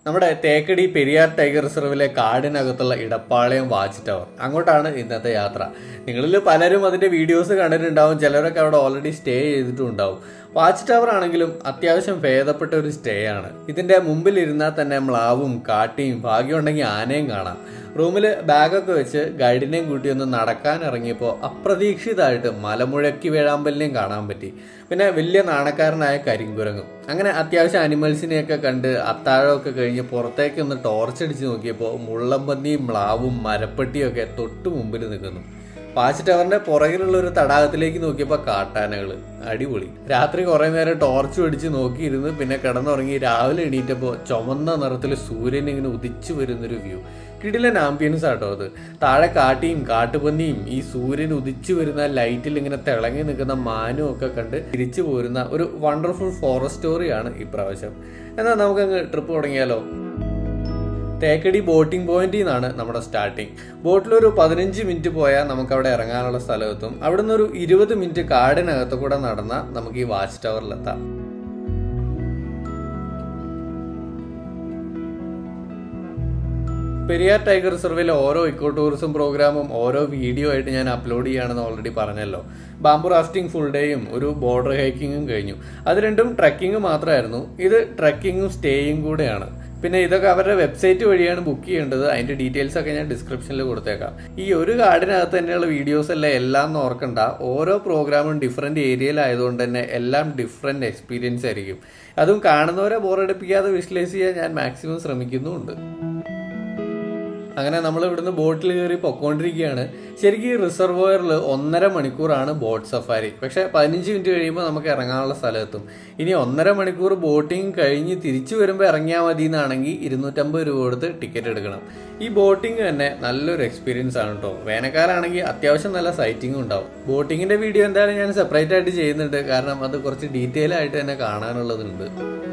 നമ്മുടെ തേക്കടി പെരിയാർ ടൈഗർ റിസർവിലെ കാടിനകത്തുള്ള ഇടപ്പാളയം വാച്ച് ടവർ അങ്ങോട്ടാണ് ഇന്നത്തെ യാത്ര നിങ്ങളിൽ പലരും അതിന്റെ വീഡിയോസ് കണ്ടിട്ടുണ്ടാവും ചിലരൊക്കെ അവിടെ ഓൾറെഡി സ്റ്റേ ചെയ്തിട്ടുണ്ടാവും വാച്ച് ടവർ ആണെങ്കിലും അത്യാവശ്യം ഭേദപ്പെട്ട ഒരു സ്റ്റേ ആണ് ഇതിന്റെ മുമ്പിൽ ഇരുന്നാൽ തന്നെ മ്ലാവും കാട്ടിയും ഭാഗ്യമുണ്ടെങ്കിൽ ആനയും കാണാം റൂമിൽ ബാഗൊക്കെ വെച്ച് ഗൈഡിനെയും കൂട്ടി ഒന്ന് നടക്കാൻ ഇറങ്ങിയപ്പോൾ അപ്രതീക്ഷിതമായിട്ട് മലമുഴക്കി വേഴാമ്പലിനെയും കാണാൻ പറ്റി പിന്നെ വലിയ നാണക്കാരനായ കരിങ്കുരങ്ങും അങ്ങനെ അത്യാവശ്യം അനിമൽസിനെയൊക്കെ കണ്ട് അത്താഴമൊക്കെ കഴിഞ്ഞ് പുറത്തേക്ക് ഒന്ന് ടോർച്ച് അടിച്ച് നോക്കിയപ്പോൾ മുള്ളമ്പന്നിയും മ്ലാവും മരപ്പട്ടിയും ഒക്കെ തൊട്ടു മുമ്പിൽ നിൽക്കുന്നു വാച്ച് ടവറിന്റെ പുറകിലുള്ള ഒരു തടാകത്തിലേക്ക് നോക്കിയപ്പോൾ കാട്ടാനകൾ അടിപൊളി രാത്രി കുറെ നേരം ടോർച്ച് പിടിച്ച് നോക്കിയിരുന്ന് പിന്നെ കിടന്നുറങ്ങി രാവിലെ എണീറ്റപ്പോൾ ചുമന്ന നിറത്തിൽ സൂര്യൻ ഇങ്ങനെ ഉദിച്ചു വരുന്നൊരു വ്യൂ കിടിലൻ ആംബിയൻസ് ആട്ടോ അത് താഴെ കാട്ടിയും കാട്ടുപന്നിയും ഈ സൂര്യൻ ഉദിച്ചു വരുന്ന ലൈറ്റിൽ ഇങ്ങനെ തിളങ്ങി നിൽക്കുന്ന മാനും ഒക്കെ കണ്ട് തിരിച്ചു പോരുന്ന ഒരു വണ്ടർഫുൾ ഫോറസ്റ്റ് സ്റ്റോറിയാണ് ഈ പ്രാവശ്യം എന്നാൽ നമുക്കങ്ങ് ട്രിപ്പ് തുടങ്ങിയാലോ തേക്കടി ബോട്ടിംഗ് പോയിന്റിൽ നിന്നാണ് നമ്മുടെ സ്റ്റാർട്ടിങ് ബോട്ടിലൊരു പതിനഞ്ച് മിനിറ്റ് പോയാൽ നമുക്ക് അവിടെ ഇറങ്ങാനുള്ള സ്ഥലമെത്തും അവിടെ നിന്ന് ഒരു ഇരുപത് മിനിറ്റ് കാടിനകത്ത് കൂടെ നടന്നാൽ നമുക്ക് ഈ വാച്ച് ടവറിലെത്താം പെരിയാർ ടൈഗർ റിസർവിലെ ഓരോ ഇക്കോ ടൂറിസം പ്രോഗ്രാമും ഓരോ വീഡിയോ ആയിട്ട് ഞാൻ അപ്ലോഡ് ചെയ്യുകയാണെന്ന് ഓൾറെഡി പറഞ്ഞല്ലോ ബാംബു റാഫ്റ്റിംഗ് ഫുൾ ഡേയും ഒരു ബോർഡർ ഹൈക്കിങ്ങും കഴിഞ്ഞു അത് രണ്ടും ട്രക്കിംഗ് മാത്രമായിരുന്നു ഇത് ട്രക്കിങ്ങും സ്റ്റേയും കൂടെയാണ് പിന്നെ ഇതൊക്കെ അവരുടെ വെബ്സൈറ്റ് വഴിയാണ് ബുക്ക് ചെയ്യേണ്ടത് അതിന്റെ ഡീറ്റെയിൽസ് ഒക്കെ ഞാൻ ഡിസ്ക്രിപ്ഷനിൽ കൊടുത്തേക്കാം ഈ ഒരു കാർഡിനകത്ത് തന്നെയുള്ള വീഡിയോസ് അല്ല എല്ലാം എന്ന് ഓർക്കണ്ട ഓരോ പ്രോഗ്രാമും ഡിഫറെന്റ് ഏരിയയിലായതുകൊണ്ട് തന്നെ എല്ലാം ഡിഫറെന്റ് എക്സ്പീരിയൻസ് ആയിരിക്കും അതും കാണുന്നവരെ ബോറടിപ്പിക്കാതെ വിഷ്വലൈസ് ചെയ്യാൻ ഞാൻ മാക്സിമം ശ്രമിക്കുന്നുമുണ്ട് അങ്ങനെ നമ്മൾ ഇവിടുന്ന് ബോട്ടിൽ കയറി പൊക്കോണ്ടിരിക്കുകയാണ് ശരിക്കും ഈ റിസർവോയറിൽ ഒന്നര മണിക്കൂറാണ് ബോട്ട് സഫാരി പക്ഷേ പതിനഞ്ച് മിനിറ്റ് കഴിയുമ്പോൾ നമുക്ക് ഇറങ്ങാനുള്ള സ്ഥലമെത്തും ഇനി ഒന്നര മണിക്കൂർ ബോട്ടിംഗ് കഴിഞ്ഞ് തിരിച്ചു വരുമ്പോൾ ഇറങ്ങിയാൽ മതി എന്നാണെങ്കിൽ ഇരുന്നൂറ്റമ്പത് രൂപ കൊടുത്ത് ടിക്കറ്റ് എടുക്കണം ഈ ബോട്ടിംഗ് തന്നെ നല്ലൊരു എക്സ്പീരിയൻസ് ആണ് കേട്ടോ വേനൽക്കാലാണെങ്കിൽ അത്യാവശ്യം നല്ല സൈറ്റിംഗ് ഉണ്ടാവും ബോട്ടിങ്ങിന്റെ വീഡിയോ എന്തായാലും ഞാൻ സെപ്പറേറ്റ് ആയിട്ട് ചെയ്യുന്നുണ്ട് കാരണം അത് കുറച്ച് ഡീറ്റെയിൽ ആയിട്ട് തന്നെ കാണാനുള്ളതുണ്ട്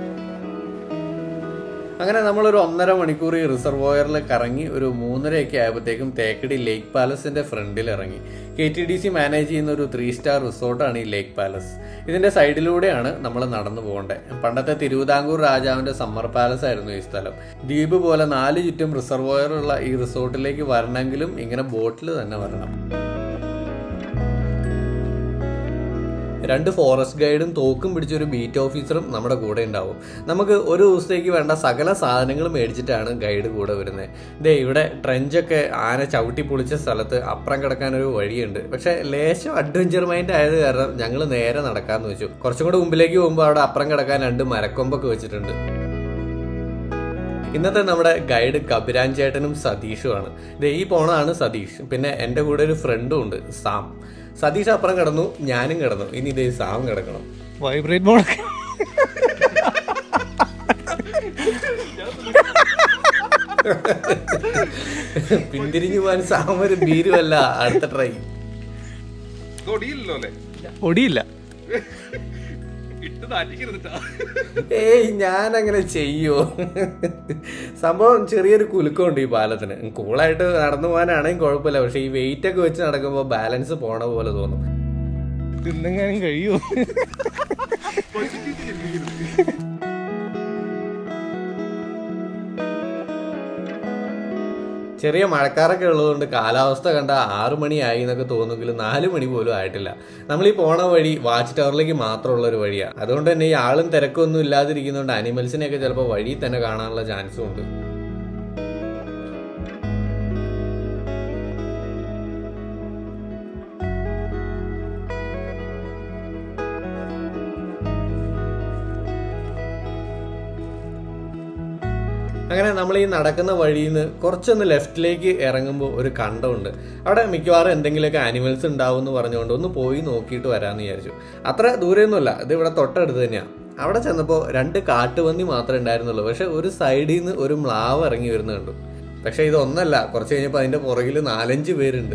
അങ്ങനെ നമ്മളൊരു ഒന്നര മണിക്കൂർ ഈ റിസർവോയറിൽ കറങ്ങി ഒരു മൂന്നരയൊക്കെ ആയപ്പോഴത്തേക്കും തേക്കടി ലേക്ക് പാലസിന്റെ ഫ്രണ്ടിൽ ഇറങ്ങി K T D C manage ചെയ്യുന്ന ഒരു ത്രീ സ്റ്റാർ റിസോർട്ടാണ് ഈ ലേക്ക് പാലസ് ഇതിന്റെ സൈഡിലൂടെയാണ് നമ്മൾ നടന്നു പോകേണ്ടത് പണ്ടത്തെ തിരുവിതാംകൂർ രാജാവിന്റെ സമ്മർ പാലസ് ആയിരുന്നു ഈ സ്ഥലം ദ്വീപ് പോലെ നാല് ചുറ്റും റിസർവോയറുള്ള ഈ റിസോർട്ടിലേക്ക് വരണമെങ്കിലും ഇങ്ങനെ ബോട്ടിൽ തന്നെ വരണം രണ്ട് ഫോറസ്റ്റ് ഗൈഡും തോക്കും പിടിച്ച ഒരു ബീറ്റ് ഓഫീസറും നമ്മുടെ കൂടെ ഉണ്ടാവും നമുക്ക് ഒരു ദിവസത്തേക്ക് വേണ്ട സകല സാധനങ്ങൾ മേടിച്ചിട്ടാണ് ഗൈഡ് കൂടെ വരുന്നത് ദേ ഇവിടെ ട്രെഞ്ചൊക്കെ ആന ചവിട്ടി പൊളിച്ച സ്ഥലത്ത് അപ്പുറം കിടക്കാൻ ഒരു വഴിയുണ്ട് പക്ഷെ ലേശം അഡ്വഞ്ചർ മൈൻഡ് ആയത് കാരണം ഞങ്ങൾ നേരെ നടക്കാന്ന് വെച്ചു കുറച്ചും കൂടെ മുമ്പിലേക്ക് പോകുമ്പോൾ അവിടെ അപ്പുറം കിടക്കാൻ രണ്ട് മരക്കൊമ്പൊക്കെ വെച്ചിട്ടുണ്ട് ഇന്നത്തെ നമ്മുടെ ഗൈഡ് കപിരാൻ ചേട്ടനും സതീഷുമാണ് ദേ ഈ പോണതാണ് സതീഷ് പിന്നെ എൻ്റെ കൂടെ ഒരു ഫ്രണ്ടും ഉണ്ട് സാം സതീഷ് അപ്പുറം കിടന്നു ഞാനും കിടന്നു ഇനി ഇതേ സാം കിടക്കണം വൈബ്രേറ്റ് മോഡൊക്കെ പിന്തിരിഞ്ഞു പോകാൻ സാം ഒരു ഭീരുവല്ല അടുത്ത ട്രൈ തൊടിയില്ലല്ലോ അല്ലേ ഒടിയില്ല ഇട്ട് നാറ്റിക്കരുതിട്ടാ ഏയ് ഞാൻ അങ്ങനെ ചെയ്യോ സംഭവം ചെറിയൊരു കുലുക്കമുണ്ട് ഈ പാലത്തിന് കൂളായിട്ട് നടന്നു പോകാനാണെങ്കിൽ കുഴപ്പമില്ല പക്ഷെ ഈ വെയിറ്റ് ഒക്കെ വെച്ച് നടക്കുമ്പോൾ ബാലൻസ് പോണ പോലെ തോന്നും തിന്നെങ്ങാനും കഴിയൂ ചെറിയ മഴക്കാറൊക്കെ ഉള്ളതുകൊണ്ട് കാലാവസ്ഥ കണ്ട ആറു മണിയായി എന്നൊക്കെ തോന്നുമെങ്കിലും നാല് മണി പോലും ആയിട്ടില്ല നമ്മൾ ഈ പോണ വഴി വാച്ച് ടവറിലേക്ക് മാത്രമുള്ള ഒരു വഴിയാണ് അതുകൊണ്ട് തന്നെ ഈ ആളും തിരക്കൊന്നും ഇല്ലാതിരിക്കുന്നതുകൊണ്ട് അനിമൽസിനെയൊക്കെ ചിലപ്പോൾ വഴി തന്നെ കാണാനുള്ള ചാൻസും ഉണ്ട് അങ്ങനെ നമ്മൾ ഈ നടക്കുന്ന വഴിയിൽ നിന്ന് കുറച്ചൊന്ന് ലെഫ്റ്റിലേക്ക് ഇറങ്ങുമ്പോൾ ഒരു കണ്ടമുണ്ട് അവിടെ മിക്കവാറും എന്തെങ്കിലുമൊക്കെ ആനിമൽസ് ഉണ്ടാവും എന്ന് പറഞ്ഞുകൊണ്ട് ഒന്ന് പോയി നോക്കിയിട്ട് വരാമെന്ന് വിചാരിച്ചു അത്ര ദൂരെയൊന്നുമല്ല ഇത് ഇവിടെ തൊട്ടടുത്ത് തന്നെയാണ് അവിടെ ചെന്നപ്പോൾ രണ്ട് കാട്ടുപന്നി മാത്രമേ ഉണ്ടായിരുന്നുള്ളൂ പക്ഷെ ഒരു സൈഡിൽ നിന്ന് ഒരു മ്ലാവ് ഇറങ്ങി വരുന്ന കണ്ടു പക്ഷെ ഇതൊന്നല്ല കുറച്ച് കഴിഞ്ഞപ്പോൾ അതിന്റെ പുറകിൽ നാലഞ്ച് പേരുണ്ട്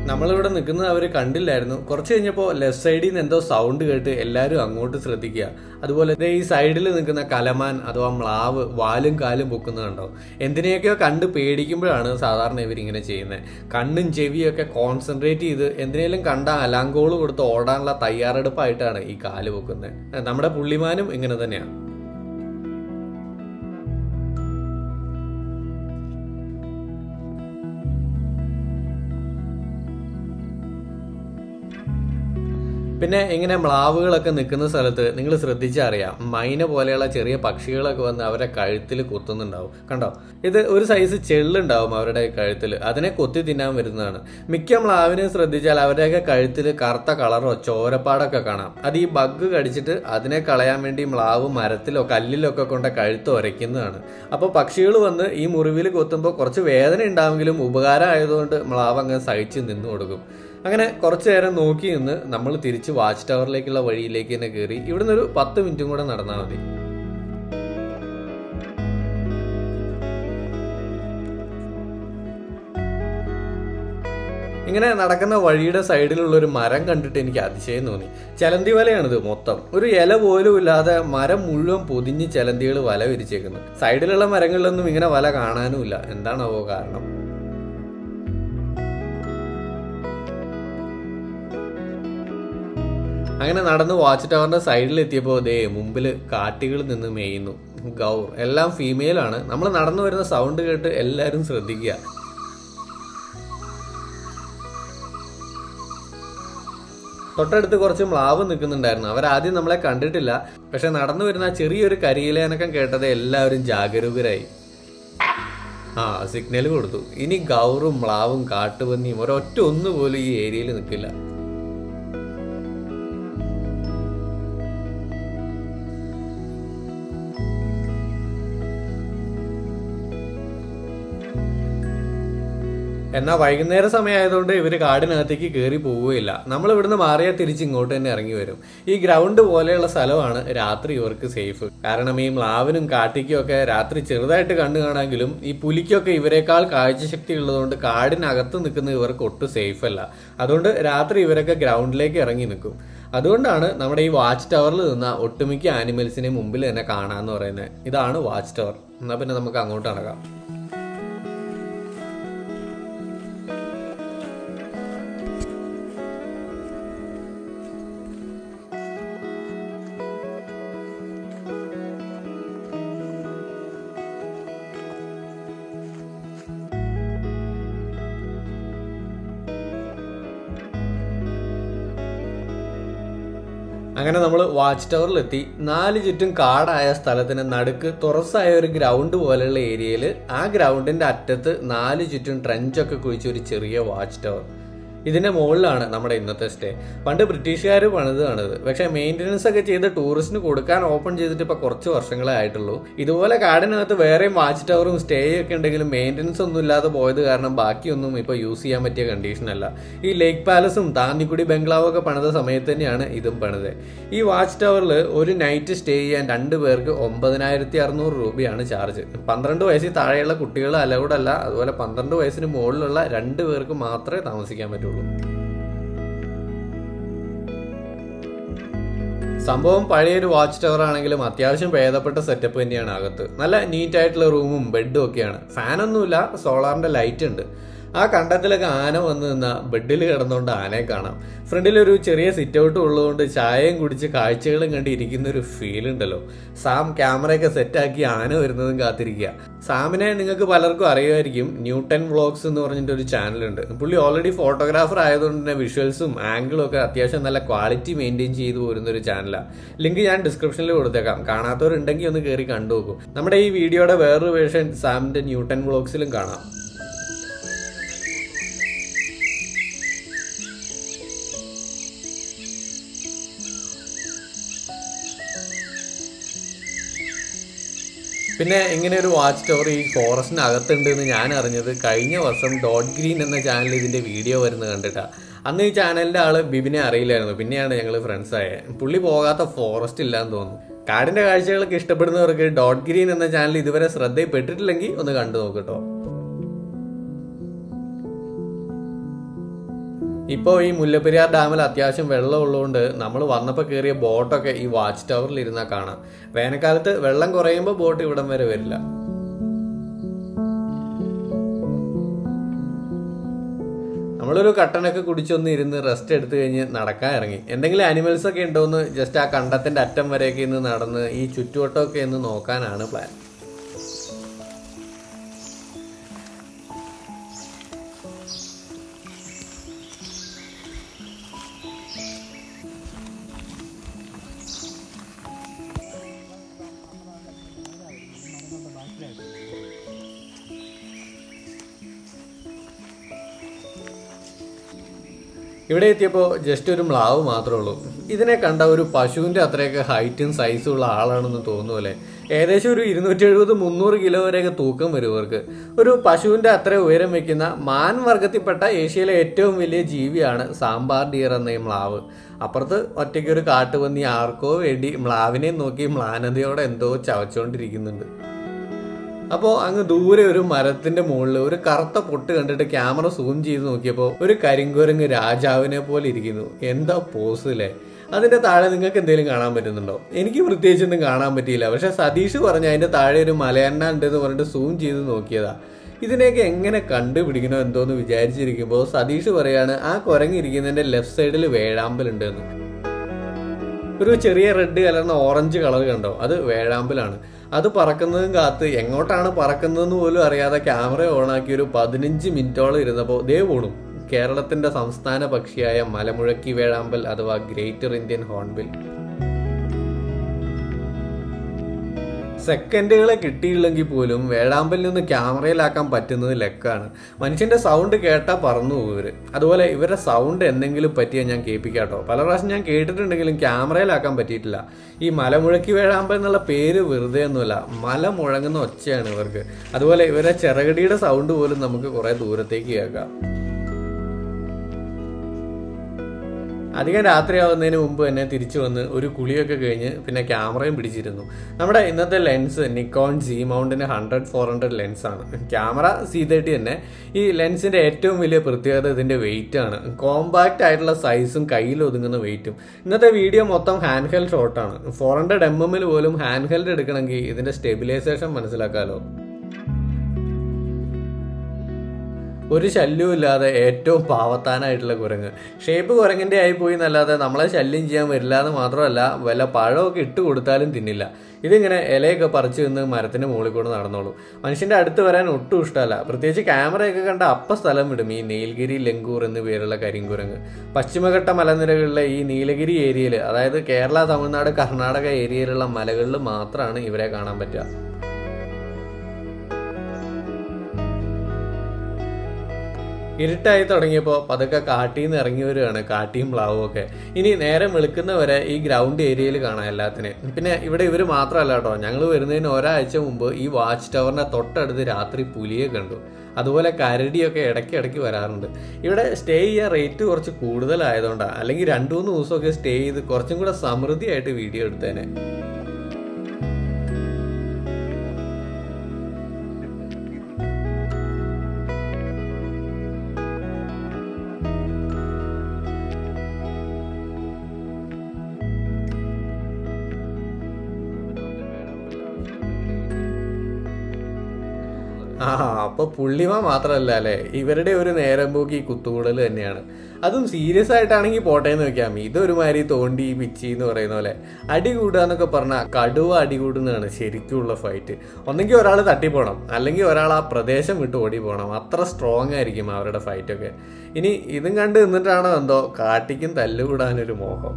നമ്മളിവിടെ നിൽക്കുന്നത് അവർ കണ്ടില്ലായിരുന്നു കുറച്ച് കഴിഞ്ഞപ്പോൾ ലെഫ്റ്റ് സൈഡിൽ നിന്ന് എന്തോ സൗണ്ട് കേട്ട് എല്ലാവരും അങ്ങോട്ട് ശ്രദ്ധിക്കുക അതുപോലെ ദേ ഈ സൈഡിൽ നിൽക്കുന്ന കലമാൻ അഥവാ മ്ലാവ് വാലും കാലും പൊക്കുന്നത് കണ്ടോ എന്തിനെയൊക്കെയോ കണ്ട് പേടിക്കുമ്പോഴാണ് സാധാരണ ഇവരിങ്ങനെ ചെയ്യുന്നത് കണ്ണും ചെവിയൊക്കെ കോൺസെൻട്രേറ്റ് ചെയ്ത് എന്തിനേലും കണ്ട അലാങ്കോള് കൊടുത്ത് ഓടാനുള്ള തയ്യാറെടുപ്പായിട്ടാണ് ഈ കാല് പൊക്കുന്നത് നമ്മുടെ പുള്ളിമാനും ഇങ്ങനെ തന്നെയാണ് പിന്നെ ഇങ്ങനെ മ്ലാവുകളൊക്കെ നിൽക്കുന്ന സ്ഥലത്ത് നിങ്ങൾ ശ്രദ്ധിച്ചറിയാം മൈന പോലെയുള്ള ചെറിയ പക്ഷികളൊക്കെ വന്ന് അവരെ കഴുത്തിൽ കുത്തുന്നുണ്ടാവും കണ്ടോ ഇത് ഒരു സൈസ് ചെള്ളുണ്ടാവും അവരുടെ കഴുത്തിൽ അതിനെ കൊത്തി തിന്നാൻ വരുന്നതാണ് മിക്ക മ്ലാവിനെ ശ്രദ്ധിച്ചാൽ അവരുടെയൊക്കെ കഴുത്തിൽ കറുത്ത കളറോ ചോരപ്പാടൊക്കെ കാണാം അത് ഈ ബഗ് കടിച്ചിട്ട് അതിനെ കളയാൻ വേണ്ടി മ്ലാവ് മരത്തിലോ കല്ലിലോ ഒക്കെ കൊണ്ട് കഴുത്ത് ഉരയ്ക്കുന്നതാണ് അപ്പോൾ പക്ഷികൾ വന്ന് ഈ മുറിവിൽ കൊത്തുമ്പോൾ കുറച്ച് വേദന ഉണ്ടാവുമെങ്കിലും ഉപകാരം ആയതുകൊണ്ട് മ്ലാവ് അങ്ങ് സഹിച്ച് നിന്നു കൊടുക്കും അങ്ങനെ കുറച്ചു നേരം നോക്കി നിന്ന് നമ്മൾ തിരിച്ച് വാച്ച് ടവറിലേക്കുള്ള വഴിയിലേക്ക് തന്നെ കയറി ഇവിടുന്ന് ഒരു പത്ത് മിനിറ്റും കൂടെ നടന്നാൽ മതി ഇങ്ങനെ നടക്കുന്ന വഴിയുടെ സൈഡിലുള്ള ഒരു മരം കണ്ടിട്ട് എനിക്ക് അതിശയം തോന്നി ചലന്തി വലയാണിത് മൊത്തം ഒരു ഇല പോലും ഇല്ലാതെ മരം മുഴുവൻ പൊതിഞ്ഞ് ചലന്തികൾ വല വിരിച്ചേക്കുന്നു സൈഡിലുള്ള മരങ്ങളിലൊന്നും ഇങ്ങനെ വല കാണാനുമില്ല എന്താണാവോ കാരണം അങ്ങനെ നടന്ന് വാച്ച് ടവറിന്റെ സൈഡിൽ എത്തിയപ്പോൾ ദേ മുമ്പിൽ കാട്ടികൾ നിന്ന് മേയുന്നു ഗൗർ എല്ലാം ഫീമെയിൽ ആണ് നമ്മൾ നടന്നു വരുന്ന സൗണ്ട് കേട്ട് എല്ലാവരും ശ്രദ്ധിക്കുക തൊട്ടടുത്ത് കുറച്ച് മ്ലാവ് നിൽക്കുന്നുണ്ടായിരുന്നു അവരാദ്യം നമ്മളെ കണ്ടിട്ടില്ല പക്ഷെ നടന്നു വരുന്ന ആ ചെറിയൊരു കരിയിലേനക്കം കേട്ടത് എല്ലാവരും ജാഗരൂകരായി ആ സിഗ്നൽ കൊടുത്തു ഇനി ഗൗറും മ്ലാവും കാട്ടുപന്നിയും ഒരൊറ്റ ഒന്ന് പോലും ഈ ഏരിയയിൽ നിൽക്കില്ല എന്നാൽ വൈകുന്നേര സമയമായതുകൊണ്ട് ഇവർ കാടിനകത്തേക്ക് കയറി പോവുകയില്ല നമ്മൾ ഇവിടുന്ന് മാറിയാൽ തിരിച്ച് ഇങ്ങോട്ട് തന്നെ ഇറങ്ങി വരും ഈ ഗ്രൗണ്ട് പോലെയുള്ള സ്ഥലമാണ് രാത്രി ഇവർക്ക് സേഫ് കാരണം ഈ മ്ലാവിനും കാട്ടിക്കും ഒക്കെ രാത്രി ചെറുതായിട്ട് കണ്ടു കാണാമെങ്കിലും ഈ പുലിക്കൊക്കെ ഇവരെക്കാൾ കാഴ്ചശക്തി ഉള്ളതുകൊണ്ട് കാടിനകത്ത് നിൽക്കുന്ന ഇവർക്ക് ഒട്ടും സേഫ് അല്ല അതുകൊണ്ട് രാത്രി ഇവരൊക്കെ ഗ്രൗണ്ടിലേക്ക് ഇറങ്ങി നിൽക്കും അതുകൊണ്ടാണ് നമ്മുടെ ഈ വാച്ച് ടവറിൽ നിന്ന ഒട്ടുമിക്ക ആനിമൽസിനെ മുമ്പിൽ തന്നെ കാണാന്ന് പറയുന്നത് ഇതാണ് വാച്ച് ടവർ എന്നാൽ പിന്നെ നമുക്ക് അങ്ങോട്ട് നടക്കാം അങ്ങനെ നമ്മൾ വാച്ച് ടവറിലെത്തി നാല് ചുറ്റും കാടായ സ്ഥലത്തിന് നടുക്ക് തുറസായ ഒരു ഗ്രൗണ്ട് പോലെയുള്ള ഏരിയയിൽ ആ ഗ്രൗണ്ടിന്റെ അറ്റത്ത് നാല് ചുറ്റും ട്രെഞ്ചൊക്കെ കുഴിച്ച ഒരു ചെറിയ വാച്ച് ടവർ ഇതിന്റെ മുകളിലാണ് നമ്മുടെ ഇന്നത്തെ സ്റ്റേ പണ്ട് ബ്രിട്ടീഷുകാർ പണിതാണിത് പക്ഷേ മെയിൻ്റനൻസ് ഒക്കെ ചെയ്ത് ടൂറിസ്റ്റിന് കൊടുക്കാൻ ഓപ്പൺ ചെയ്തിട്ട് ഇപ്പൊ കുറച്ച് വർഷങ്ങളെ ആയിട്ടുള്ളൂ ഇതുപോലെ കാടിനകത്ത് വേറെയും വാച്ച് ടവറും സ്റ്റേ ഒക്കെ ഉണ്ടെങ്കിലും മെയിൻ്റനൻസ് ഒന്നും ഇല്ലാതെ പോയത് കാരണം ബാക്കിയൊന്നും ഇപ്പൊ യൂസ് ചെയ്യാൻ പറ്റിയ കണ്ടീഷൻ അല്ല ഈ ലേക്ക് പാലസും താന്നിക്കുടി ബംഗ്ലാവും ഒക്കെ പണിത സമയത്ത് തന്നെയാണ് ഇതും പണിത് ഈ വാച്ച് ടവറിൽ ഒരു നൈറ്റ് സ്റ്റേ ചെയ്യാൻ രണ്ട് പേർക്ക് ഒമ്പതിനായിരത്തി അറുന്നൂറ് രൂപയാണ് ചാർജ് പന്ത്രണ്ട് വയസ്സിൽ താഴെയുള്ള കുട്ടികൾ അലൗഡ് അല്ല അതുപോലെ പന്ത്രണ്ട് വയസ്സിന് മുകളിലുള്ള രണ്ട് പേർക്ക് മാത്രമേ താമസിക്കാൻ പറ്റുള്ളൂ സംഭവം പഴയൊരു വാച്ച് ടവർ ആണെങ്കിലും അത്യാവശ്യം ഭേദപ്പെട്ട സെറ്റപ്പ് തന്നെയാണ് അകത്ത് നല്ല നീറ്റ് ആയിട്ടുള്ള റൂമും ബെഡും ഒക്കെയാണ് ഫാനൊന്നുമില്ല സോളാറിന്റെ ലൈറ്റ് ഉണ്ട് ആ കണ്ടത്തിലൊക്കെ ആന വന്ന് നിന്ന ബെഡിൽ കിടന്നുകൊണ്ട് ആനയെ കാണാം ഫ്രണ്ടിലൊരു ചെറിയ സിറ്റ് ഔട്ട് ഉള്ളതുകൊണ്ട് ചായയും കുടിച്ച് കാഴ്ചകളും കണ്ട് ഇരിക്കുന്ന ഒരു ഫീൽ ഉണ്ടല്ലോ സാം ക്യാമറയൊക്കെ സെറ്റാക്കി ആന വരുന്നതും കാത്തിരിക്കുക സാമിനെ നിങ്ങൾക്ക് പലർക്കും അറിയുമായിരിക്കും ന്യൂട്ടൺ വ്ളോഗ്സ് എന്ന് പറഞ്ഞിട്ട് ഒരു ചാനലുണ്ട് പുള്ളി ഓൾറെഡി ഫോട്ടോഗ്രാഫർ ആയതുകൊണ്ട് തന്നെ വിഷ്വൽസും ആംഗിളും ഒക്കെ അത്യാവശ്യം നല്ല ക്വാളിറ്റി മെയിൻറ്റെയിൻ ചെയ്തു പോരുന്ന ഒരു ചാനലാണ് ലിങ്ക് ഞാൻ ഡിസ്ക്രിപ്ഷനിൽ കൊടുത്തേക്കാം കാണാത്തവരുണ്ടെങ്കിൽ ഒന്ന് കയറി കണ്ടു നോക്കും നമ്മുടെ ഈ വീഡിയോയുടെ വേറൊരു വേർഷൻ സാമിന്റെ ന്യൂട്ടൺ വ്ളോഗ്സിലും കാണാം പിന്നെ ഇങ്ങനെ ഒരു വാച്ച് ടവർ ഈ ഫോറസ്റ്റിനകത്തുണ്ട് എന്ന് ഞാൻ അറിഞ്ഞത് കഴിഞ്ഞ വർഷം ഡോട്ട് ഗ്രീൻ എന്ന ചാനൽ ഇതിന്റെ വീഡിയോ വരുന്നത് കണ്ടിട്ടാ അന്ന് ഈ ചാനലിന്റെ ആള് ബിബിനെ അറിയില്ലായിരുന്നു പിന്നെയാണ് ഞങ്ങൾ ഫ്രണ്ട്സ് ആയത് പുള്ളി പോകാത്ത ഫോറസ്റ്റ് ഇല്ലാന്ന് തോന്നുന്നു കാടിന്റെ കാഴ്ചകളൊക്കെ ഇഷ്ടപ്പെടുന്നവർക്ക് ഡോട്ട് ഗ്രീൻ എന്ന ചാനൽ ഇതുവരെ ശ്രദ്ധയിൽപ്പെട്ടിട്ടില്ലെങ്കിൽ ഒന്ന് കണ്ടു നോക്കട്ടോ ഇപ്പോൾ ഈ മുല്ലപ്പെരിയാർ ഡാമിൽ അത്യാവശ്യം വെള്ളം ഉള്ളതുകൊണ്ട് നമ്മൾ വന്നപ്പോൾ കയറിയ ബോട്ടൊക്കെ ഈ വാച്ച് ടവറിൽ ഇരുന്നാൽ കാണാം വേനൽക്കാലത്ത് വെള്ളം കുറയുമ്പോൾ ബോട്ട് ഇവിടം വരെ വരില്ല നമ്മളൊരു കട്ടനൊക്കെ കുടിച്ചൊന്ന് ഇരുന്ന് റെസ്റ്റ് എടുത്തു കഴിഞ്ഞ് നടക്കാൻ ഇറങ്ങി എന്തെങ്കിലും അനിമൽസ് ഒക്കെ ഉണ്ടോയെന്ന് ജസ്റ്റ് ആ കണ്ടത്തിന്റെ അറ്റം വരെയൊക്കെ ഇന്ന് നടന്ന് ഈ ചുറ്റുവട്ടമൊക്കെ ഒന്ന് നോക്കാനാണ് പ്ലാൻ ഇവിടെ എത്തിയപ്പോൾ ജസ്റ്റ് ഒരു മ്ലാവ് മാത്രമേ ഉള്ളൂ ഇതിനെ കണ്ട ഒരു പശുവിൻ്റെ അത്രയൊക്കെ ഹൈറ്റും സൈസും ഉള്ള ആളാണെന്ന് തോന്നുമല്ലേ ഏകദേശം ഒരു ഇരുന്നൂറ്റി എഴുപത് മുന്നൂറ് കിലോ വരെയൊക്കെ തൂക്കം വരും ഇവർക്ക് ഒരു പശുവിൻ്റെ അത്ര ഉയരം വെക്കുന്ന മാൻ വർഗത്തിൽപ്പെട്ട ഏഷ്യയിലെ ഏറ്റവും വലിയ ജീവിയാണ് സാമ്പാർ ഡിയർ എന്ന ഈ മ്ലാവ് അപ്പുറത്ത് ഒറ്റയ്ക്ക് ഒരു കാട്ടുപന്നി ആർക്കോ വേണ്ടി മ്ലാവിനെ നോക്കി മ്ലാനതയോടെ എന്തോ ചവച്ചുകൊണ്ടിരിക്കുന്നുണ്ട് അപ്പോൾ അങ്ങ് ദൂരെ ഒരു മരത്തിന്റെ മുകളിൽ ഒരു കറുത്ത പൊട്ട് കണ്ടിട്ട് ക്യാമറ സൂം ചെയ്ത് നോക്കിയപ്പോൾ ഒരു കരിങ്കുരങ്ങ് രാജാവിനെ പോലെ ഇരിക്കുന്നു എന്താ പോസ് അല്ലേ അതിന്റെ താഴെ നിങ്ങൾക്ക് എന്തെങ്കിലും കാണാൻ പറ്റുന്നുണ്ടോ എനിക്ക് പ്രത്യേകിച്ചൊന്നും കാണാൻ പറ്റിയില്ല പക്ഷെ സതീഷ് പറഞ്ഞ അതിന്റെ താഴെ ഒരു മലയണ്ണ ഉണ്ടെന്ന് പറഞ്ഞിട്ട് സൂം ചെയ്ത് നോക്കിയതാ ഇതിനെയൊക്കെ എങ്ങനെ കണ്ടുപിടിക്കണോ എന്തോന്ന് വിചാരിച്ചിരിക്കുമ്പോൾ സതീഷ് പറയാണ് ആ കുരങ്ങിരിക്കുന്നതിന്റെ ലെഫ്റ്റ് സൈഡിൽ വേഴാമ്പലുണ്ട് എന്ന് ഒരു ചെറിയ റെഡ് കലർന്ന ഓറഞ്ച് കളർ കണ്ടോ അത് വേഴാമ്പലാണ് അത് പറക്കുന്നതും കാത്ത് എങ്ങോട്ടാണ് പറക്കുന്നതെന്ന് പോലും അറിയാതെ ക്യാമറ ഓണാക്കി ഒരു പതിനഞ്ച് മിനിറ്റോളം ഇരുന്നപ്പോൾ ദേ പോണു കേരളത്തിന്റെ സംസ്ഥാന പക്ഷിയായ മലമുഴക്കി വേഴാമ്പൽ അഥവാ ഗ്രേറ്റർ ഇന്ത്യൻ ഹോൺബിൽ സെക്കൻഡുകളെ കിട്ടിയില്ലെങ്കിൽ പോലും വേഴാമ്പലിൽ നിന്ന് ക്യാമറയിലാക്കാൻ പറ്റുന്നത് ലെക്കാണ് മനുഷ്യന്റെ സൗണ്ട് കേട്ടാൽ പറന്നു പോകും ഇവര് അതുപോലെ ഇവരുടെ സൗണ്ട് എന്തെങ്കിലും പറ്റിയാൽ ഞാൻ കേൾപ്പിക്കാട്ടോ പല പ്രാവശ്യം ഞാൻ കേട്ടിട്ടുണ്ടെങ്കിലും ക്യാമറയിലാക്കാൻ പറ്റിയിട്ടില്ല ഈ മലമുഴക്കി വേഴാമ്പൽ എന്നുള്ള പേര് വെറുതെ ഒന്നുമല്ല മല മുഴങ്ങുന്ന ഒച്ചയാണ് ഇവർക്ക് അതുപോലെ ഇവരുടെ ചെറുകടിയുടെ സൗണ്ട് പോലും നമുക്ക് കുറെ ദൂരത്തേക്ക് കേൾക്കാം അധികം രാത്രിയാവുന്നതിന് മുമ്പ് തന്നെ തിരിച്ചു വന്ന് ഒരു കുളിയൊക്കെ കഴിഞ്ഞ് പിന്നെ ക്യാമറയും പിടിച്ചിരുന്നു നമ്മുടെ ഇന്നത്തെ ലെൻസ് നിക്കോൺ സി മൗണ്ടിന് ഹൺഡ്രഡ് ഫോർ ഹൺഡ്രഡ് ലെൻസ് ആണ് ക്യാമറ സി തേർട്ടി തന്നെ ഈ ലെൻസിന്റെ ഏറ്റവും വലിയ പ്രത്യേകത ഇതിന്റെ വെയിറ്റ് ആണ് കോമ്പാക്റ്റ് ആയിട്ടുള്ള സൈസും കയ്യിൽ ഒതുങ്ങുന്ന വെയിറ്റും ഇന്നത്തെ വീഡിയോ മൊത്തം ഹാൻഡ് ഹെൽഡ് ഷോട്ടാണ് ഫോർ ഹൺഡ്രഡ് എം എമ്മിൽ പോലും ഹാൻഡ് ഹെൽഡ് എടുക്കണമെങ്കിൽ ഇതിന്റെ സ്റ്റെബിലൈസേഷൻ മനസ്സിലാക്കാമല്ലോ ഒരു ശല്യവും ഇല്ലാതെ ഏറ്റവും പാവത്താനായിട്ടുള്ള കുരങ്ങ് ഷേപ്പ് കുരങ്ങിന്റെ ആയി പോയി എന്നല്ലാതെ നമ്മളെ ശല്യം ചെയ്യാൻ വരില്ല എന്ന് മാത്രമല്ല വല്ല പഴമൊക്കെ ഇട്ട് കൊടുത്താലും തിന്നില്ല ഇതിങ്ങനെ ഇലയൊക്കെ പറിച്ചു നിന്ന് മരത്തിന്റെ മുകളിൽ കൂടെ നടന്നോളൂ മനുഷ്യന്റെ അടുത്ത് വരാൻ ഒട്ടും ഇഷ്ടമല്ല പ്രത്യേകിച്ച് ക്യാമറയൊക്കെ കണ്ട അപ്പ സ്ഥലം വിടും ഈ നീലഗിരി ലങ്കൂർ എന്ന് പേരുള്ള കരിങ്കുരങ്ങ് പശ്ചിമഘട്ട മലനിരകളിലെ ഈ നീലഗിരി ഏരിയയിൽ അതായത് കേരള തമിഴ്നാട് കർണാടക ഏരിയയിലുള്ള മലകളിൽ മാത്രമാണ് ഇവരെ കാണാൻ പറ്റുക ഇരുട്ടായി തുടങ്ങിയപ്പോൾ പതുക്കെ കാട്ടിൽ നിന്ന് ഇറങ്ങി വരികയാണ് കാട്ടിയും പ്ലാവും ഒക്കെ ഇനി നേരം വെളുക്കുന്നവരെ ഈ ഗ്രൗണ്ട് ഏരിയയിൽ കാണാം എല്ലാത്തിനെയും പിന്നെ ഇവിടെ ഇവർ മാത്രമല്ല കേട്ടോ ഞങ്ങൾ വരുന്നതിന് ഒരാഴ്ച മുമ്പ് ഈ വാച്ച് ടവറിന്റെ തൊട്ടടുത്ത് രാത്രി പുലിയെ കണ്ടു അതുപോലെ കരടിയൊക്കെ ഇടയ്ക്ക് ഇടയ്ക്ക് വരാറുണ്ട് ഇവിടെ സ്റ്റേ ചെയ്യാൻ റേറ്റ് കുറച്ച് കൂടുതലായതുകൊണ്ടാണ് അല്ലെങ്കിൽ രണ്ടു മൂന്ന് ദിവസമൊക്കെ സ്റ്റേ ചെയ്ത് കുറച്ചും കൂടെ സമൃദ്ധിയായിട്ട് വീഡിയോ എടുത്തേനെ ആ അപ്പൊ പുള്ളിമ മാത്രമല്ല അല്ലേ ഇവരുടെ ഒരു നേരം പോക്കി കുത്തുകൂടൽ തന്നെയാണ് അതും സീരിയസ് ആയിട്ടാണെങ്കിൽ പോട്ടെ എന്ന് വെക്കാം ഇതൊരുമാതിരി തോണ്ടി പിച്ചി എന്ന് പറയുന്ന പോലെ അടി കൂടുക എന്നൊക്കെ പറഞ്ഞാൽ കടുവ അടി കൂടുന്നതാണ് ശരിക്കുള്ള ഫൈറ്റ് ഒന്നെങ്കിൽ ഒരാൾ തട്ടിപ്പോണം അല്ലെങ്കിൽ ഒരാൾ ആ പ്രദേശം വിട്ട് ഓടി പോകണം അത്ര സ്ട്രോങ് ആയിരിക്കും അവരുടെ ഫൈറ്റൊക്കെ ഇനി ഇതും കണ്ട് നിന്നിട്ടാണോ എന്തോ കാട്ടിക്കും തല്ലുകൂടാനൊരു മോഹം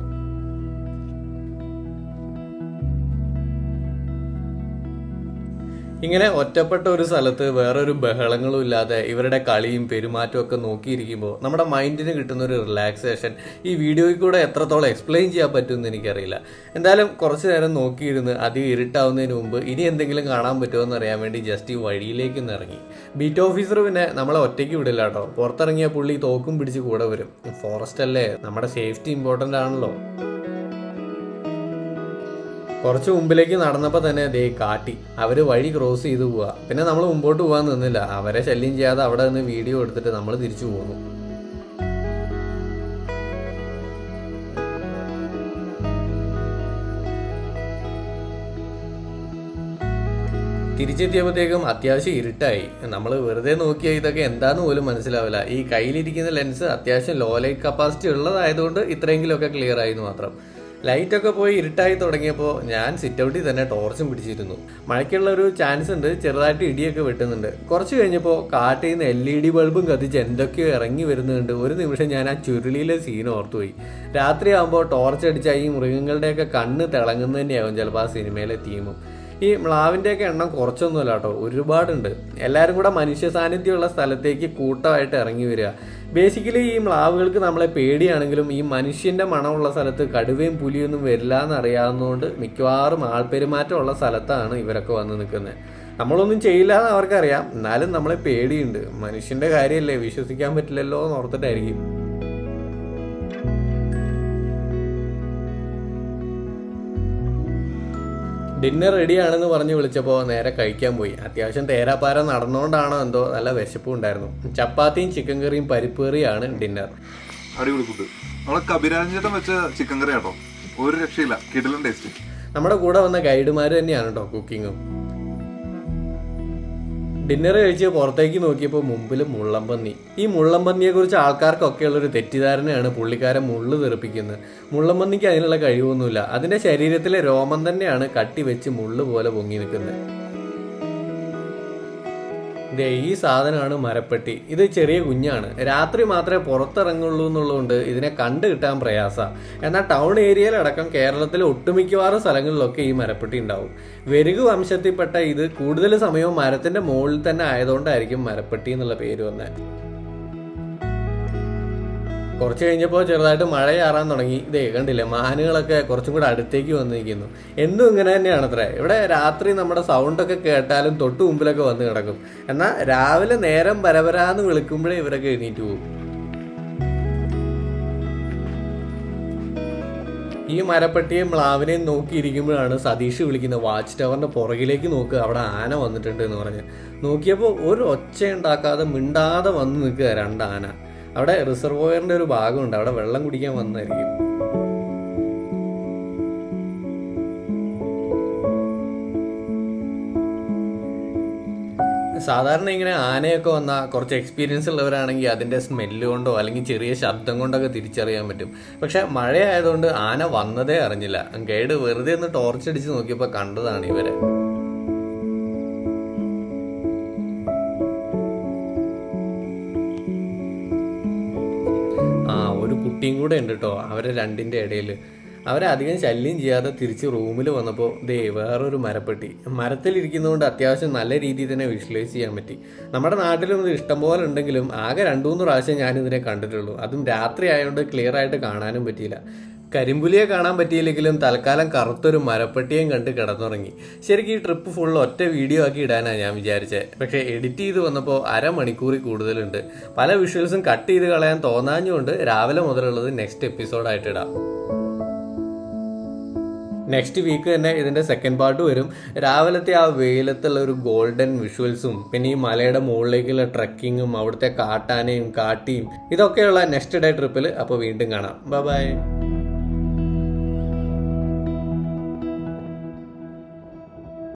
ഇങ്ങനെ ഒറ്റപ്പെട്ട ഒരു സ്ഥലത്ത് വേറൊരു ബഹളങ്ങളും ഇല്ലാതെ ഇവരുടെ കളിയും പെരുമാറ്റവും ഒക്കെ നോക്കിയിരിക്കുമ്പോൾ നമ്മുടെ മൈൻഡിന് കിട്ടുന്ന ഒരു റിലാക്സേഷൻ ഈ വീഡിയോയിൽ കൂടെ എത്രത്തോളം എക്സ്പ്ലെയിൻ ചെയ്യാൻ പറ്റുമെന്ന് എനിക്കറിയില്ല എന്തായാലും കുറച്ച് നേരം നോക്കിയിരുന്ന് അധികം ഇരുട്ടാവുന്നതിന് മുമ്പ് ഇനി എന്തെങ്കിലും കാണാൻ പറ്റുമോ എന്ന് അറിയാൻ വേണ്ടി ജസ്റ്റ് ഈ വഴിയിലേക്ക് ഒന്ന് ഇറങ്ങി ബീറ്റ് ഓഫീസർ പിന്നെ നമ്മളെ ഒറ്റയ്ക്ക് വിടില്ല കേട്ടോ പുറത്തിറങ്ങിയ പുള്ളി തോക്കും പിടിച്ച് കൂടെ വരും ഫോറസ്റ്റ് അല്ലേ നമ്മുടെ സേഫ്റ്റി ഇമ്പോർട്ടൻ്റ് ആണല്ലോ കുറച്ച് മുമ്പിലേക്ക് നടന്നപ്പോൾ തന്നെ ദേ കാട്ടി അവർ വഴി ക്രോസ് ചെയ്ത് പോവുക പിന്നെ നമ്മൾ മുമ്പോട്ട് പോകാൻ നിന്നില്ല അവരെ ശല്യം ചെയ്യാതെ അവിടെ നിന്ന് വീഡിയോ എടുത്തിട്ട് നമ്മൾ തിരിച്ചു പോന്നു തിരിച്ചെത്തിയപ്പോഴത്തേക്കും അത്യാവശ്യം ഇരുട്ടായി നമ്മൾ വെറുതെ നോക്കിയാൽ ഇതൊക്കെ എന്താന്ന് പോലും മനസ്സിലാവില്ല ഈ കയ്യിലിരിക്കുന്ന ലെൻസ് അത്യാവശ്യം ലോ ലൈറ്റ് കപ്പാസിറ്റി ഉള്ളതായതുകൊണ്ട് ഇത്രയെങ്കിലുമൊക്കെ ക്ലിയർ ആയി എന്ന് മാത്രം ലൈറ്റൊക്കെ പോയി ഇരുട്ടായി തുടങ്ങിയപ്പോൾ ഞാൻ സിറ്റ് ഔട്ടിൽ തന്നെ ടോർച്ചും പിടിച്ചിരുന്നു മഴയ്ക്കുള്ള ഒരു ചാൻസ് ഉണ്ട് ചെറുതായിട്ട് ഇടിയൊക്കെ വെട്ടുന്നുണ്ട് കുറച്ച് കഴിഞ്ഞപ്പോൾ കാട്ടിൽ നിന്ന് എൽ ഇ ഡി ബൾബും കത്തിച്ച് എന്തൊക്കെയോ ഇറങ്ങി വരുന്നുണ്ട് ഒരു നിമിഷം ഞാൻ ആ ചുരുളിയിലെ സീൻ ഓർത്തുപോയി രാത്രിയാകുമ്പോൾ ടോർച്ച് അടിച്ചാൽ ഈ മൃഗങ്ങളുടെയൊക്കെ കണ്ണ് തിളങ്ങുന്നത് തന്നെയാവും ചിലപ്പോൾ ആ സിനിമയിലെ തീമും ഈ മ്ലാവിൻ്റെയൊക്കെ എണ്ണം കുറച്ചൊന്നുമല്ല കേട്ടോ ഒരുപാടുണ്ട് എല്ലാവരും കൂടെ മനുഷ്യ സാന്നിധ്യമുള്ള സ്ഥലത്തേക്ക് കൂട്ടമായിട്ട് ഇറങ്ങി വരിക ബേസിക്കലി ഈ മ്ലാവുകൾക്ക് നമ്മളെ പേടിയാണെങ്കിലും ഈ മനുഷ്യൻ്റെ മണമുള്ള സ്ഥലത്ത് കടുവയും പുലിയൊന്നും വരില്ല എന്ന് അറിയാവുന്നതുകൊണ്ട് മിക്കവാറും ആൾപ്പെരുമാറ്റമുള്ള സ്ഥലത്താണ് ഇവരൊക്കെ വന്ന് നിൽക്കുന്നത് നമ്മളൊന്നും ചെയ്യില്ല എന്ന് അവർക്കറിയാം എന്നാലും നമ്മളെ പേടിയുണ്ട് മനുഷ്യൻ്റെ കാര്യമല്ലേ വിശ്വസിക്കാൻ പറ്റില്ലല്ലോ എന്ന് ഓർത്തിട്ടായിരിക്കും ഡിന്നർ റെഡിയാണെന്ന് പറഞ്ഞ് വിളിച്ചപ്പോൾ നേരെ കഴിക്കാൻ പോയി അത്യാവശ്യം തേരാപ്പാര നടന്നുകൊണ്ടാണോ എന്തോ നല്ല വിശപ്പും ഉണ്ടായിരുന്നു ചപ്പാത്തിയും ചിക്കൻ കറിയും പരിപ്പ് കറിയാണ് ഡിന്നർ അടിപൊളി ഫുഡ് നമ്മളെ കബിരാജേട്ടൻ വെച്ച ചിക്കൻ കറി കേട്ടോ ഒരു രക്ഷയില്ല കിടിലൻ ടേസ്റ്റ് നമ്മുടെ കൂടെ വന്ന ഗൈഡുമാർ തന്നെയാണ് കേട്ടോ കുക്കിങ്ങും ഡിന്നർ കഴിച്ച് പുറത്തേക്ക് നോക്കിയപ്പോൾ മുമ്പിൽ മുള്ളംപന്നി ഈ മുള്ളംപന്നിയെ കുറിച്ച് ആൾക്കാർക്കൊക്കെ ഉള്ളൊരു തെറ്റിദ്ധാരണയാണ് പുള്ളിക്കാരൻ മുള്ളു തെറിപ്പിക്കുന്നത് മുള്ളംപന്നിക്ക് അതിനുള്ള കഴിവൊന്നുമില്ല അതിന്റെ ശരീരത്തിലെ രോമം തന്നെയാണ് കട്ടി വെച്ച് മുള്ളു പോലെ പൊങ്ങി നിൽക്കുന്നത് ദേ ഈ സാധനമാണ് മരപ്പെട്ടി ഇത് ചെറിയ കുഞ്ഞാണ് രാത്രി മാത്രമേ പുറത്തിറങ്ങുള്ളൂ എന്നുള്ളതുകൊണ്ട് ഇതിനെ കണ്ടു കിട്ടാൻ പ്രയാസ എന്നാൽ ടൗൺ ഏരിയയിലടക്കം കേരളത്തിലെ ഒട്ടുമിക്കവാറും സ്ഥലങ്ങളിലൊക്കെ ഈ മരപ്പെട്ടി ഉണ്ടാവും വെരുകു വംശത്തിൽപ്പെട്ട ഇത് കൂടുതൽ സമയവും മരത്തിന്റെ മുകളിൽ തന്നെ ആയതുകൊണ്ടായിരിക്കും മരപ്പെട്ടി എന്നുള്ള പേര് വന്നത് കുറച്ച് കഴിഞ്ഞപ്പോൾ ചെറുതായിട്ട് മഴ ചാറാൻ തുടങ്ങി ഇതേ കണ്ടില്ലേ മാനുകളൊക്കെ കുറച്ചും കൂടെ അടുത്തേക്ക് വന്നിരിക്കുന്നു എന്നും ഇങ്ങനെ തന്നെയാണ് അത്ര ഇവിടെ രാത്രി നമ്മുടെ സൗണ്ടൊക്കെ കേട്ടാലും തൊട്ട് മുമ്പിലൊക്കെ വന്ന് കിടക്കും എന്നാൽ രാവിലെ നേരം പരപരാന്ന് വിളിക്കുമ്പോഴേ ഇവരൊക്കെ എണീറ്റ് പോകും ഈ മരപ്പെട്ടിയും മ്ലാവിനെയും നോക്കിയിരിക്കുമ്പോഴാണ് സതീഷ് വിളിക്കുന്ന വാച്ച് ടവറിന്റെ പുറകിലേക്ക് നോക്കുക അവിടെ ആന വന്നിട്ടുണ്ട് എന്ന് പറഞ്ഞ് നോക്കിയപ്പോൾ ഒരു ഒച്ച ഉണ്ടാക്കാതെ മിണ്ടാതെ വന്ന് നിൽക്കുക രണ്ട് ആന അവിടെ റിസർവോയറിന്റെ ഒരു ഭാഗമുണ്ട് അവിടെ വെള്ളം കുടിക്കാൻ വന്നായിരിക്കും സാധാരണ ഇങ്ങനെ ആനയൊക്കെ വന്നാൽ കുറച്ച് എക്സ്പീരിയൻസ് ഉള്ളവരാണെങ്കിൽ അതിന്റെ സ്മെല്ല് കൊണ്ടോ അല്ലെങ്കിൽ ചെറിയ ശബ്ദം കൊണ്ടൊക്കെ തിരിച്ചറിയാൻ പറ്റും പക്ഷെ മഴയായതുകൊണ്ട് ആന വന്നതേ അറിഞ്ഞില്ല ഗൈഡ് വെറുതെ ഒന്ന് ടോർച്ച് അടിച്ച് നോക്കിയപ്പോൾ കണ്ടതാണ് ഇവരെ ആ ഒരു കുട്ടിയും കൂടെ ഉണ്ട് കേട്ടോ അവരെ രണ്ടിന്റെ ഇടയിൽ അവരെ അധികം ശല്യം ചെയ്യാതെ തിരിച്ച് റൂമിൽ വന്നപ്പോൾ ദേ വേറൊരു മരപ്പെട്ടി മരത്തിലിരിക്കുന്നതുകൊണ്ട് അത്യാവശ്യം നല്ല രീതിയിൽ തന്നെ വിഷ്വലൈസ് ചെയ്യാൻ പറ്റി നമ്മുടെ നാട്ടിലും ഇത് ഇഷ്ടംപോലെ ഉണ്ടെങ്കിലും ആകെ രണ്ടു മൂന്ന് പ്രാവശ്യം ഞാൻ ഇതിനെ കണ്ടിട്ടുള്ളൂ അതും രാത്രി ആയതുകൊണ്ട് ക്ലിയർ ആയിട്ട് കാണാനും പറ്റിയില്ല കരിമ്പുലിയെ കാണാൻ പറ്റിയില്ലെങ്കിലും തൽക്കാലം കറുത്തൊരു മരപ്പെട്ടിയും കണ്ട് കിടന്നുറങ്ങി ശരിക്കും ഈ ട്രിപ്പ് ഫുൾ ഒറ്റ വീഡിയോ ആക്കി ഇടാനാണ് ഞാൻ വിചാരിച്ചത് പക്ഷേ എഡിറ്റ് ചെയ്ത് വന്നപ്പോൾ അരമണിക്കൂറിൽ കൂടുതലുണ്ട് പല വിഷ്വൽസും കട്ട് ചെയ്ത് കളയാൻ തോന്നാഞ്ഞുകൊണ്ട് രാവിലെ മുതലുള്ളത് നെക്സ്റ്റ് എപ്പിസോഡായിട്ട് ഇടാം നെക്സ്റ്റ് വീക്ക് തന്നെ ഇതിന്റെ സെക്കൻഡ് പാർട്ട് വരും രാവിലത്തെ ആ വെയിലത്തുള്ള ഒരു ഗോൾഡൻ വിഷ്വൽസും പിന്നെ ഈ മലയുടെ മുകളിലേക്കുള്ള ട്രക്കിങ്ങും അവിടുത്തെ കാട്ടാനയും കാട്ടിയും ഇതൊക്കെയുള്ള നെക്സ്റ്റ് ഡേ ട്രിപ്പിൽ അപ്പോൾ വീണ്ടും കാണാം ബൈ